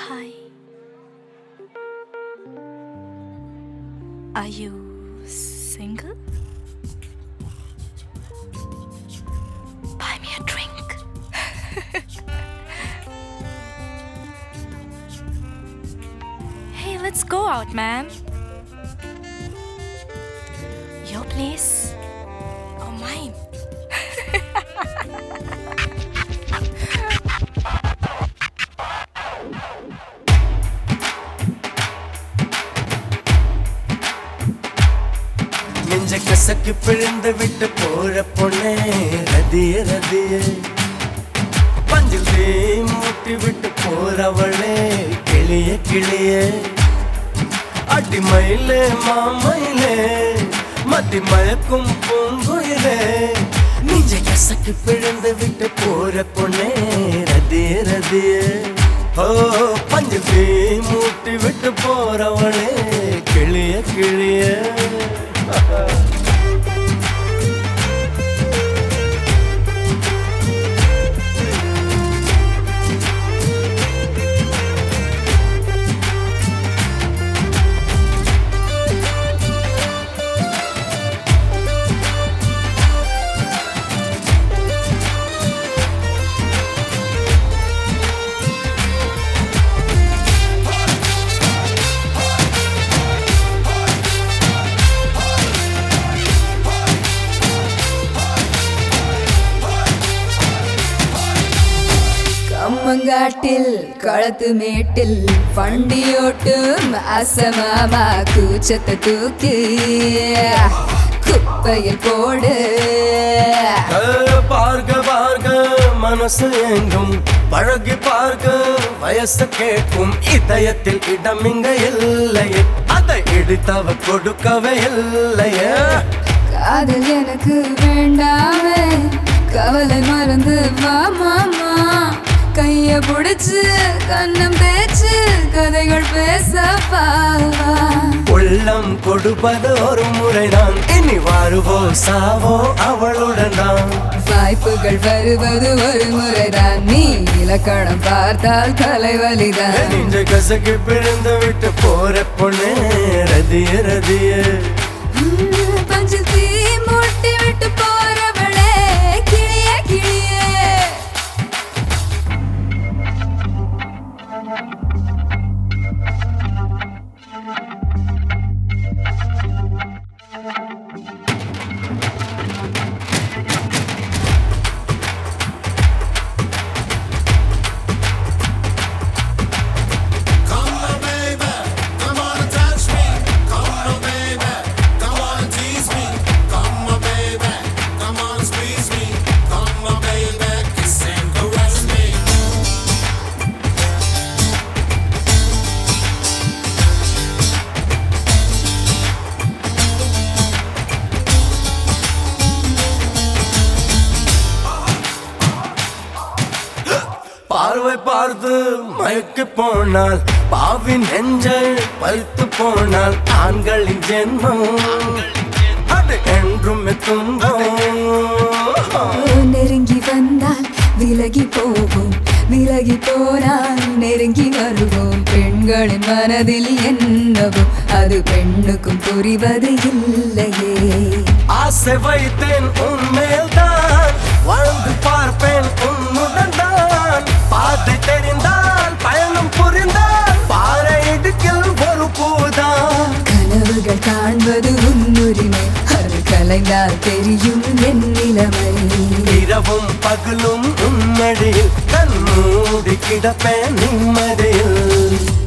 Hi. Are you single? Buy me a drink. hey, let's go out, man. Your place or mine? நெஞ்ச கசக்கு பிழிந்து விட்டு போற பொண்ணே ரதிய ரதிய பஞ்சில் தீ மூட்டி விட்டு போறவளே கிளிய கிளிய அடிமயிலே மாமயிலே மத்தி மயக்கும் பூங்குயிலே நெஞ்ச கசக்கு பிழிந்து விட்டு போற பொண்ணே ரதிய ரதிய ஓ பஞ்சில் தீ மூட்டி விட்டு போறவளே கிளிய கிளிய കമ്മങ്കാട്ടിൽ കളത്ത് മേട്ടിൽ വണ്ടിയോട്ടും അസമാമ കൂച്ചത്ത് തൂക്കി കുപ്പയിൽ പോട് பார்க்க பார்க்க மனசு எங்கும் பழகி பார்க்க வயசு கேட்கும் இதயத்தில் இடம் இங்க இல்லையே அதை இடித்தவ கொடுக்கவே இல்லையே காதல் எனக்கு வேண்டாமே கவலை மறந்து வா மாமா கைய புடிச்சு கண்ணம் தேய்ச்சு கதைகள் பேச பாவா உள்ளம் கொடுப்பது ஒரு முறைதான் இனி வாருவோ சாவோ அவளுடன் தான் வாய்ப்புகள் வருவது ஒரு முறைதான் நீ இலக்கணம் பார்த்தால் தலைவலிதான் நெஞ்ச கசக்கு பிழந்து விட்டு போற பொண்ணு ரதிய ரதிய பஞ்சில் தீ மூட்டி விட்டு போறவளே கிளிய கிளியே Come on, baby, come on and touch me. Come on, baby, come on and tease me. Come on, baby, come on and squeeze me. Come on, baby, kiss and caress me. பார்வை பார்த்து மயக்கு போனால் பாவின் நெஞ்சல் பழுத்து போனால் ஆண்களின் ஜென்மம் அது என்றும் துன்பம் நெருங்கி வந்தால் விலகி போவோம் விலகி போனால் நெருங்கி வருவோம் பெண்களின் மனதில் என்னவோ அது பெண்ணுக்கும் புரிவது இல்லையே ஆசை வைத்தேன் உன்மேல் தான் வாழ்ந்து பார்ப்பேன் உன்னுடன் தான் பாதை தெரிந்தால் பயணம் புரிந்தால் பாறை இடுக்கில் ஒரு பூதான் கனவுகள் காண்பது உன்னுரிமை அது கலைந்தால் தெரியும் என் நிலைமை இரவும் பகலும் உன்னடியில் கண் மூடி கிடப்பேன் நிம்மதியில்